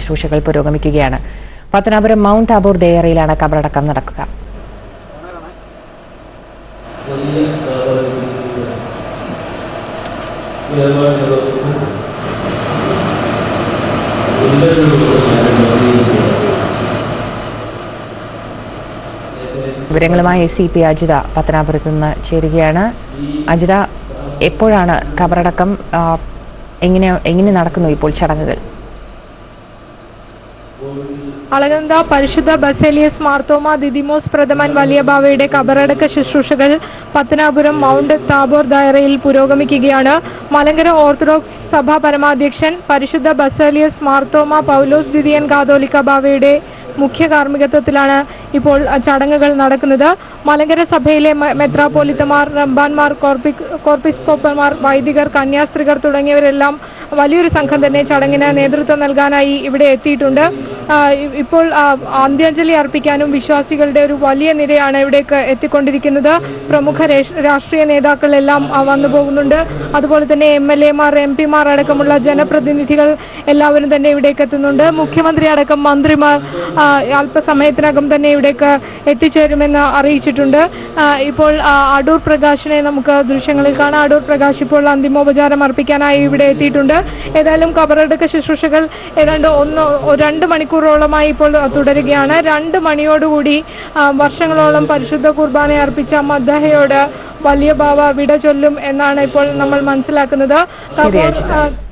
ശുശ്രൂഷകൾ പുരോഗമിക്കുകയാണ് Pathanapuram Mount Tabor ദേയറയിലാണ് കബറടക്കം നടക്കുക വിവരങ്ങളുമായി സി പി അജിത പത്തനാപുരത്ത് നിന്ന് ചേരുകയാണ് അജിത എപ്പോഴാണ് കബറടക്കം ആ, എങ്ങനെ എങ്ങനെ നടക്കുന്നു ഇപ്പോൾ ചടങ്ങുകൾ അളകന്ത പരിശുദ്ധ ബസേലിയസ് മാർത്തോമ ദിദിമോസ് പ്രഥമൻ വലിയ ബാവയുടെ കബറടക്ക ശുശ്രൂഷകൾ പത്തനാപുരം മൗണ്ട് താബോർ ദയറയിൽ പുരോഗമിക്കുകയാണ് മലങ്കര ഓർത്തഡോക്സ് സഭ പരമാധ്യക്ഷൻ പരിശുദ്ധ ബസേലിയസ് മാർത്തോമ പൗലോസ് ദിദിയൻ കാതോലിക്ക ബാവയുടെ മുഖ്യ കാർമ്മികത്വത്തിലാണ് ഇപ്പോൾ ചടങ്ങുകൾ നടക്കുന്നത് മലങ്കര സഭയിലെ മെ- മെത്രാപ്പോലിത്തമാർ റംബാൻമാർ കോർപ്പി കോർപ്പിസ്കോപ്പർമാർ വൈദികർ കന്യാസ്ത്രീകർ തുടങ്ങിയവരെല്ലാം വലിയൊരു സംഘം തന്നെ ചടങ്ങിന് നേതൃത്വം നൽകാനായി ഇവിടെ എത്തിയിട്ടുണ്ട് ആ, ഇ- ഇപ്പോൾ ആ, അന്ത്യാഞ്ജലി അർപ്പിക്കാനും വിശ്വാസികളുടെ ഒരു വലിയ നിരയാണ് ഇവിടേക്ക് എത്തിക്കൊണ്ടിരിക്കുന്നത് പ്രമുഖ രേഷ്- രാഷ്ട്രീയ നേതാക്കളെല്ലാം ആ, വന്നു പോകുന്നുണ്ട് അതുപോലെ തന്നെ എം എൽ എമാർ എം പിമാർ അടക്കമുള്ള ജനപ്രതിനിധികൾ എല്ലാവരും തന്നെ ഇവിടേക്ക് എത്തുന്നുണ്ട് മുഖ്യമന്ത്രി അടക്കം മന്ത്രിമാർ ആ, അല്പസമയത്തിനകം തന്നെ ഇവിടേക്ക് എത്തിച്ചേരുമെന്ന് അറിയിച്ചിട്ടുണ്ട് ആ, ഇപ്പോൾ ആ, അടൂർ പ്രകാശിനെ നമുക്ക് ദൃശ്യങ്ങളിൽ കാണാം അടൂർ പ്രകാശ് ഇപ്പോൾ അന്തിമോപചാരം അർപ്പിക്കാനായി ഇവിടെ എത്തിയിട്ടുണ്ട് ഏതായാലും കബറടക്ക ശുശ്രൂഷകൾ ഏതാണ്ട് ഒന്ന് ഒ- രണ്ട് മണിക്കൂറോളമായി ഇപ്പോൾ തുടരുകയാണ് രണ്ട് മണിയോടുകൂടി ആ, വർഷങ്ങളോളം പരിശുദ്ധ കുർബാന അർപ്പിച്ച മദ്ദഹയോട് വലിയ ബാവ വിട ചൊല്ലും എന്നാണ് ഇപ്പോൾ നമ്മൾ മനസ്സിലാക്കുന്നത് ശരി, അപ്പോൾ, അജിത. ആ,